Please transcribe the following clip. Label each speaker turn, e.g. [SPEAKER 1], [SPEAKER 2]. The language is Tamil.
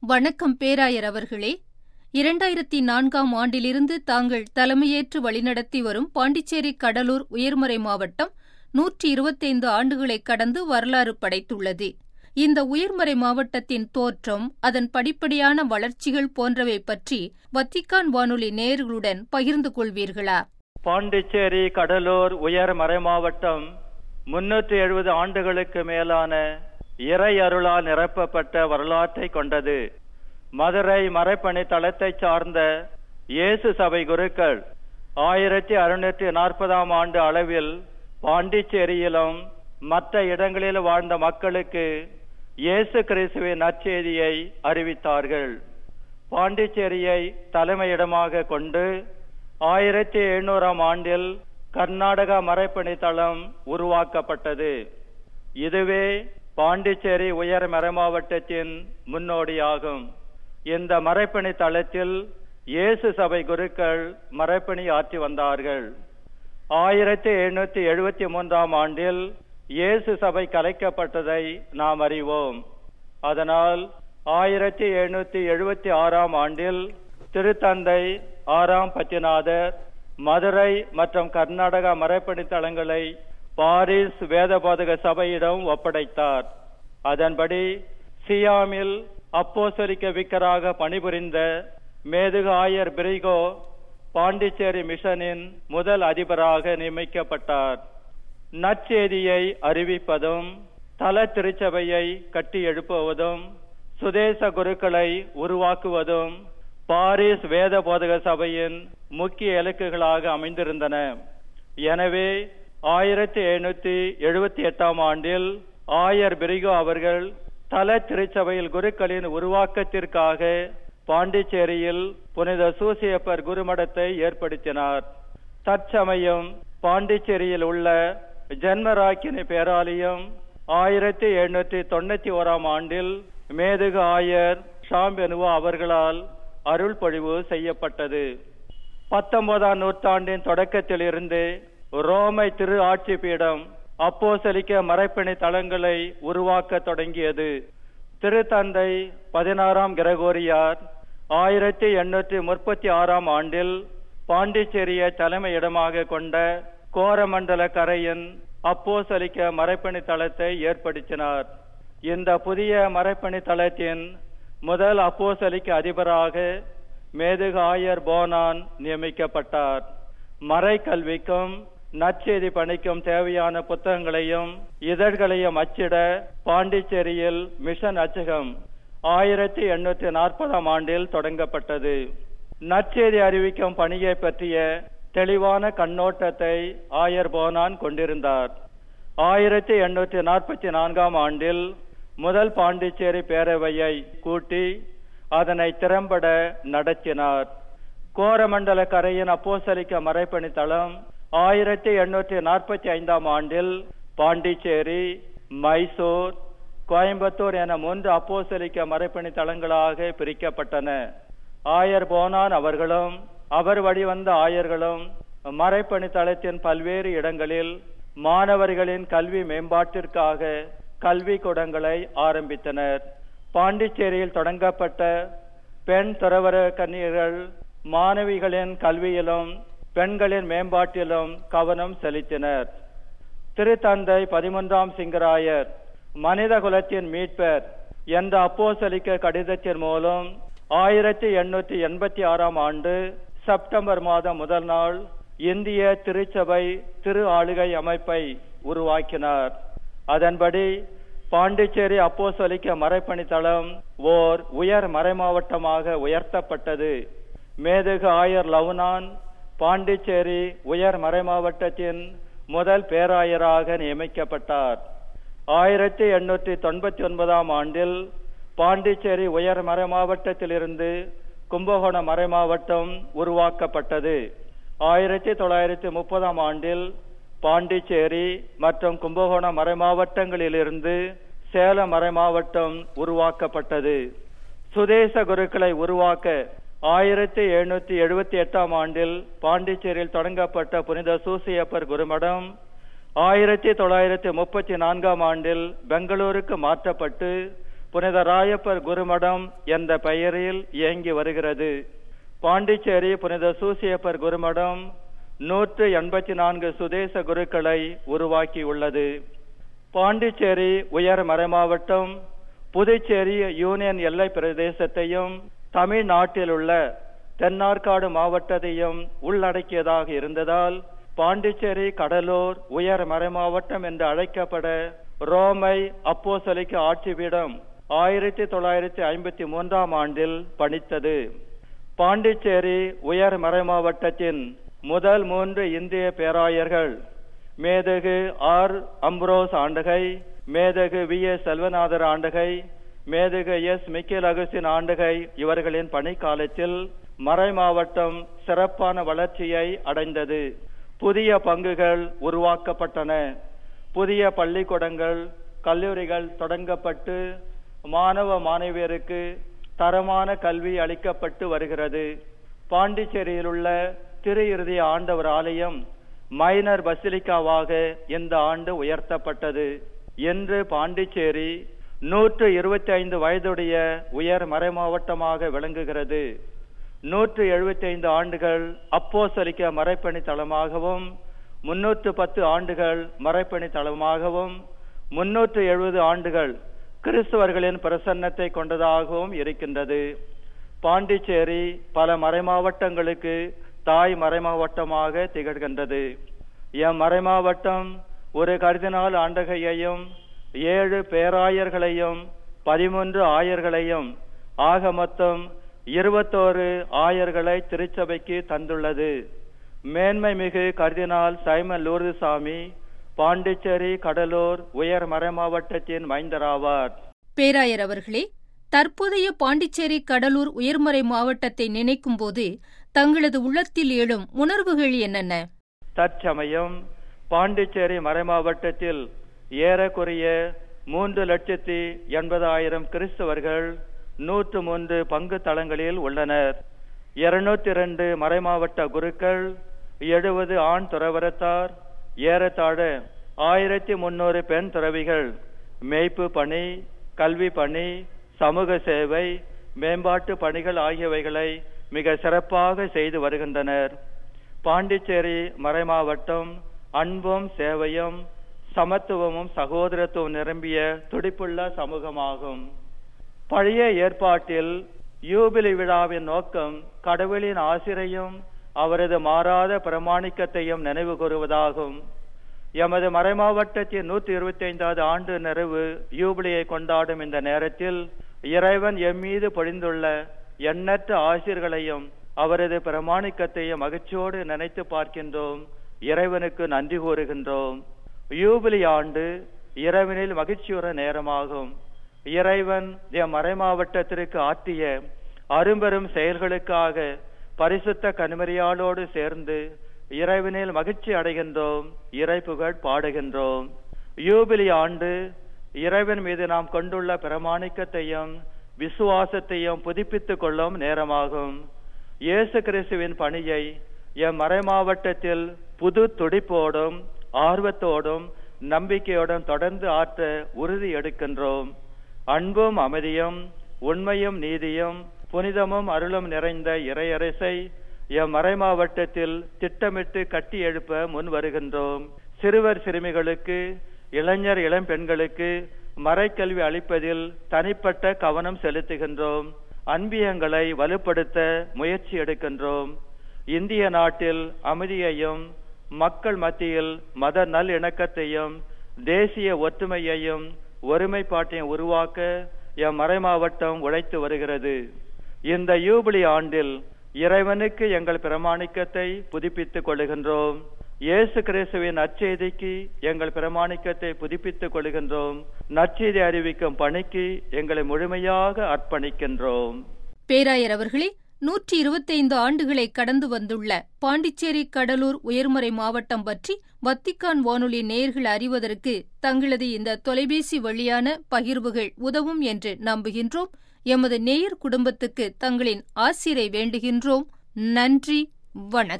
[SPEAKER 1] வணக்கம் பேராயர் அவர்களே இரண்டாயிரத்தி நான்காம் ஆண்டிலிருந்து தாங்கள் தலைமையேற்று வழிநடத்தி வரும் பாண்டிச்சேரி கடலூர் உயர்மறை மாவட்டம் நூற்றி இருபத்தைந்து ஆண்டுகளை கடந்து வரலாறு படைத்துள்ளது இந்த உயர்மறை மாவட்டத்தின் தோற்றம் அதன் படிப்படியான வளர்ச்சிகள் போன்றவை பற்றி வத்திக்கான் வானொலி நேயர்களுடன் பகிர்ந்து கொள்வீர்களா
[SPEAKER 2] பாண்டிச்சேரி கடலூர் உயர் மறைமாவட்டம் முன்னூற்றி எழுபது ஆண்டுகளுக்கு மேலான இறை அருளால் நிரப்பப்பட்ட வரலாற்றை கொண்டது மதுரை மறைப்பணி தளத்தைச் சார்ந்த இயேசு சபை குருக்கள் ஆயிரத்தி அறுநூற்றி நாற்பதாம் ஆண்டு அளவில் பாண்டிச்சேரியிலும் மற்ற இடங்களில் வாழ்ந்த மக்களுக்கு இயேசு கிறிஸ்துவின் நற்செய்தியை அறிவித்தார்கள் பாண்டிச்சேரியை தலைமையிடமாக கொண்டு ஆயிரத்தி எழுநூறாம் ஆண்டில் கர்நாடகா மறைப்பணி தளம் உருவாக்கப்பட்டது இதுவே பாண்டிச்சேரி உயர் மறைமாவட்டத்தின் முன்னோடியாகும் இந்த மறைப்பணி தளத்தில் இயேசு சபை குருக்கள் மறைப்பணி ஆற்றி வந்தார்கள் ஆயிரத்தி எழுநூத்தி எழுபத்தி மூன்றாம் ஆண்டில் இயேசு சபை கலைக்கப்பட்டதை நாம் அறிவோம் அதனால் ஆயிரத்தி எழுநூத்தி எழுபத்தி ஆறாம் ஆண்டில் திருத்தந்தை ஆறாம் பத்திநாதர் மதுரை மற்றும் கர்நாடகா மறைப்பணி தளங்களை பாரிஸ் வேதபாதக சபையிடம் ஒப்படைத்தார் அதன்படி சியாமில் அப்போசலிக்க விக்கராக பணிபுரிந்த மேதுகு ஆயர் பிரிகோ பாண்டிச்சேரி மிஷனின் முதல் அதிபராக நியமிக்கப்பட்டார் நற்செய்தியை அறிவிப்பதும் தல திருச்சபையை கட்டி எழுப்புவதும் சுதேச குருக்களை உருவாக்குவதும் பாரிஸ் வேத போதக சபையின் முக்கிய இலக்குகளாக அமைந்திருந்தன எனவே ஆயிரத்தி எழுநூத்தி எழுபத்தி எட்டாம் ஆண்டில் ஆயர் பிரிகோ அவர்கள் தல திருச்சபையில் குருக்களின் உருவாக்கத்திற்காக பாண்டிச்சேரியில் புனித சூசியப்பர் குருமடத்தை ஏற்படுத்தினார் தற்சமயம் பாண்டிச்சேரியில் உள்ள ஜென்மராக்கினி பேராலயம் ஆயிரத்தி எழுநூற்றி தொண்ணூத்தி ஓராம் ஆண்டில் மேதுகு ஆயர் ஷாம்பெனுவா அவர்களால் அருள் பொழிவு செய்யப்பட்டது பத்தொன்பதாம் நூற்றாண்டின் தொடக்கத்தில் இருந்து ரோமை திரு ஆட்சி பீடம் அப்போசலிக்க மறைப்பணி தளங்களை உருவாக்க தொடங்கியது திருத்தந்தை பதினாறாம் கிரகோரியார் ஆயிரத்தி எண்ணூற்றி முப்பத்தி ஆறாம் ஆண்டில் பாண்டிச்சேரியை தலைமையிடமாக கொண்ட கோரமண்டல கரையின் அப்போசலிக்க மறைப்பணி தளத்தை ஏற்படுத்தினார் இந்த புதிய மறைப்பணி தளத்தின் முதல் அப்போசலிக்க அதிபராக மேதுகு ஆயர் போனான் நியமிக்கப்பட்டார் மறை கல்விக்கும் நற்செய்தி பணிக்கும் தேவையான புத்தகங்களையும் இதழ்களையும் அச்சிட பாண்டிச்சேரியில் மிஷன் அச்சகம் ஆயிரத்தி எண்ணூற்றி நாற்பதாம் ஆண்டில் தொடங்கப்பட்டது நற்செய்தி அறிவிக்கும் பணியை பற்றிய தெளிவான கண்ணோட்டத்தை ஆயர் போனான் கொண்டிருந்தார் ஆயிரத்தி எண்ணூற்றி நாற்பத்தி நான்காம் ஆண்டில் முதல் பாண்டிச்சேரி பேரவையை கூட்டி அதனை திறம்பட நடத்தினார் கோரமண்டல கரையின் அப்போசலிக்க மறைப்பணி தளம் ஆயிரத்தி எண்ணூற்றி நாற்பத்தி ஐந்தாம் ஆண்டில் பாண்டிச்சேரி மைசூர் கோயம்புத்தூர் என மூன்று அப்போசலிக்க மறைப்பணி தளங்களாக பிரிக்கப்பட்டன ஆயர் போனான் அவர்களும் அவர் வழிவந்த ஆயர்களும் மறைப்பணி தளத்தின் பல்வேறு இடங்களில் மாணவர்களின் கல்வி மேம்பாட்டிற்காக கல்வி கூடங்களை ஆரம்பித்தனர் பாண்டிச்சேரியில் தொடங்கப்பட்ட பெண் துறவர கன்னியர்கள் மாணவிகளின் கல்வியிலும் பெண்களின் மேம்பாட்டிலும் கவனம் செலுத்தினர் திருத்தந்தை பதிமூன்றாம் சிங்கராயர் மனித குலத்தின் மீட்பர் என்ற அப்போசலிக்க கடிதத்தின் மூலம் ஆயிரத்தி எண்ணூற்றி எண்பத்தி ஆறாம் ஆண்டு செப்டம்பர் மாதம் முதல் நாள் இந்திய திருச்சபை திரு ஆளுகை அமைப்பை உருவாக்கினார் அதன்படி பாண்டிச்சேரி அப்போசலிக்க மறைப்பணி தளம் ஓர் உயர் மறைமாவட்டமாக உயர்த்தப்பட்டது மேதகு ஆயர் லவுனான் பாண்டிச்சேரி உயர் மறைமாவட்டத்தின் முதல் பேராயராக நியமிக்கப்பட்டார் ஆயிரத்தி எண்ணூற்றி தொண்ணூத்தி ஒன்பதாம் ஆண்டில் பாண்டிச்சேரி உயர் மறைமாவட்டத்திலிருந்து கும்பகோணம் மறைமாவட்டம் உருவாக்கப்பட்டது ஆயிரத்தி தொள்ளாயிரத்தி முப்பதாம் ஆண்டில் பாண்டிச்சேரி மற்றும் கும்பகோணம் மறைமாவட்டங்களிலிருந்து சேலம் மறைமாவட்டம் உருவாக்கப்பட்டது சுதேச குருக்களை உருவாக்க ஆயிரத்தி எழுநூத்தி எழுபத்தி எட்டாம் ஆண்டில் பாண்டிச்சேரியில் தொடங்கப்பட்ட புனித சூசியப்பர் குருமடம் ஆயிரத்தி தொள்ளாயிரத்தி முப்பத்தி நான்காம் ஆண்டில் பெங்களூருக்கு மாற்றப்பட்டு புனித ராயப்பர் குருமடம் என்ற பெயரில் இயங்கி வருகிறது பாண்டிச்சேரி புனித சூசியப்பர் குருமடம் நூற்று எண்பத்தி நான்கு சுதேச குருக்களை உருவாக்கியுள்ளது பாண்டிச்சேரி உயர் மறைமாவட்டம் புதுச்சேரி யூனியன் எல்லை பிரதேசத்தையும் தமிழ்நாட்டில் உள்ள தென்னார்காடு மாவட்டத்தையும் உள்ளடக்கியதாக இருந்ததால் பாண்டிச்சேரி கடலூர் உயர் மறைமாவட்டம் என்று அழைக்கப்பட ரோமை அப்போசலிக்கு ஆட்சிபீடம் ஆயிரத்தி தொள்ளாயிரத்தி ஐம்பத்தி மூன்றாம் ஆண்டில் பணித்தது பாண்டிச்சேரி உயர் மறைமாவட்டத்தின் முதல் மூன்று இந்திய பேராயர்கள் மேதகு ஆர் அம்ப்ரோஸ் ஆண்டகை மேதகு வி எஸ் செல்வநாதர் ஆண்டகை மேதகு எஸ் மிக்கேல் அகஸ்டின் ஆண்டகை இவர்களின் பணிக்காலத்தில் மறை மாவட்டம் சிறப்பான வளர்ச்சியை அடைந்தது புதிய பங்குகள் உருவாக்கப்பட்டன புதிய பள்ளிக்கூடங்கள் கல்லூரிகள் தொடங்கப்பட்டு மாணவ மாணவியருக்கு தரமான கல்வி அளிக்கப்பட்டு வருகிறது பாண்டிச்சேரியில் உள்ள திரு இறுதி ஆண்டவர் ஆலயம் மைனர் பசிலிக்காவாக இந்த ஆண்டு உயர்த்தப்பட்டது என்று பாண்டிச்சேரி நூற்று இருபத்தி ஐந்து வயதுடைய உயர் மறைமாவட்டமாக விளங்குகிறது நூற்று எழுபத்தி ஐந்து ஆண்டுகள் அப்போசலிக்க மறைப்பணி தளமாகவும் முன்னூற்று பத்து ஆண்டுகள் மறைப்பணி தளமாகவும் முன்னூற்று எழுபது ஆண்டுகள் கிறிஸ்தவர்களின் பிரசன்னத்தை கொண்டதாகவும் இருக்கின்றது பாண்டிச்சேரி பல மறைமாவட்டங்களுக்கு தாய் மறைமாவட்டமாக திகழ்கின்றது எம் மறைமாவட்டம் ஒரு கருதினால் ஆண்டகையையும் ஏழு பேராயர்களையும் பதிமூன்று ஆயர்களையும் ஆக மொத்தம் இருபத்தோரு ஆயர்களை திருச்சபைக்கு தந்துள்ளது மேன்மை மிகு கர்தினால் சைமன் லூர்துசாமி பாண்டிச்சேரி கடலூர் உயர் மறைமாவட்டத்தின் மைந்தராவார்
[SPEAKER 1] பேராயர் அவர்களே தற்போதைய பாண்டிச்சேரி கடலூர் உயர்மறை மாவட்டத்தை நினைக்கும்போது தங்களது உள்ளத்தில் எழும் உணர்வுகள் என்னென்ன
[SPEAKER 2] தற்சமயம் பாண்டிச்சேரி மறைமாவட்டத்தில் ஏறக்குறைய மூன்று லட்சத்தி எண்பதாயிரம் கிறிஸ்தவர்கள் நூற்று மூன்று பங்கு தளங்களில் உள்ளனர் இருநூத்தி இரண்டு மறைமாவட்ட குருக்கள் எழுபது ஆண் துறவரத்தார் ஏறத்தாழ ஆயிரத்தி முன்னூறு பெண் துறவிகள் மேய்ப்பு பணி கல்வி பணி சமூக சேவை மேம்பாட்டு பணிகள் ஆகியவைகளை மிக சிறப்பாக செய்து வருகின்றனர் பாண்டிச்சேரி மறைமாவட்டம் அன்பும் சேவையும் சமத்துவமும் சகோதரத்துவம் நிரம்பிய துடிப்புள்ள சமூகமாகும் பழைய ஏற்பாட்டில் யூபிலி விழாவின் நோக்கம் கடவுளின் ஆசிரையும் அவரது மாறாத பிரமாணிக்கத்தையும் நினைவு கூறுவதாகும் எமது மறைமாவட்டத்தின் நூத்தி இருபத்தி ஐந்தாவது ஆண்டு நிறைவு யூபிலியை கொண்டாடும் இந்த நேரத்தில் இறைவன் எம் மீது பொழிந்துள்ள எண்ணற்ற ஆசிர்களையும் அவரது பிரமாணிக்கத்தையும் மகிழ்ச்சியோடு நினைத்து பார்க்கின்றோம் இறைவனுக்கு நன்றி கூறுகின்றோம் யூபிலி ஆண்டு இறைவனில் மகிழ்ச்சியுற நேரமாகும் இறைவன் எம் மறைமாவட்டத்திற்கு ஆற்றிய அரும்பெரும் செயல்களுக்காக பரிசுத்த கனிமறியாளோடு சேர்ந்து இறைவனில் மகிழ்ச்சி அடைகின்றோம் இறை புகழ் பாடுகின்றோம் யூபிலி ஆண்டு இறைவன் மீது நாம் கொண்டுள்ள பிரமாணிக்கத்தையும் விசுவாசத்தையும் புதுப்பித்துக் கொள்ளும் நேரமாகும் இயேசு கிறிஸ்துவின் பணியை எம் மறைமாவட்டத்தில் புது துடிப்போடும் ஆர்வத்தோடும் நம்பிக்கையோடும் தொடர்ந்து ஆற்ற உறுதி எடுக்கின்றோம் அன்பும் அமைதியும் உண்மையும் நீதியும் புனிதமும் அருளும் நிறைந்த இறையரசை எம் மறைமாவட்டத்தில் திட்டமிட்டு கட்டி எழுப்ப முன் வருகின்றோம் சிறுவர் சிறுமிகளுக்கு இளைஞர் இளம் பெண்களுக்கு மறைக்கல்வி அளிப்பதில் தனிப்பட்ட கவனம் செலுத்துகின்றோம் அன்பியங்களை வலுப்படுத்த முயற்சி எடுக்கின்றோம் இந்திய நாட்டில் அமைதியையும் மக்கள் மத்தியில் மத நல்லிணக்கத்தையும் தேசிய ஒற்றுமையையும் ஒருமைப்பாட்டையும் உருவாக்க எம் மறைமாவட்டம் உழைத்து வருகிறது இந்த யூபிலி ஆண்டில் இறைவனுக்கு எங்கள் பிரமாணிக்கத்தை புதுப்பித்துக் கொள்ளுகின்றோம் இயேசு கிறிஸ்துவின் நற்செய்திக்கு எங்கள் பிரமாணிக்கத்தை புதுப்பித்துக் கொள்கின்றோம் நற்செய்தி அறிவிக்கும் பணிக்கு எங்களை முழுமையாக அர்ப்பணிக்கின்றோம்
[SPEAKER 1] பேராயர் அவர்களே நூற்றி இருபத்தைந்து ஆண்டுகளை கடந்து வந்துள்ள பாண்டிச்சேரி கடலூர் உயர்மறை மாவட்டம் பற்றி வத்திக்கான் வானொலி நேயர்கள் அறிவதற்கு தங்களது இந்த தொலைபேசி வழியான பகிர்வுகள் உதவும் என்று நம்புகின்றோம் எமது நேயர் குடும்பத்துக்கு தங்களின் ஆசிரை வேண்டுகின்றோம் நன்றி வணக்கம்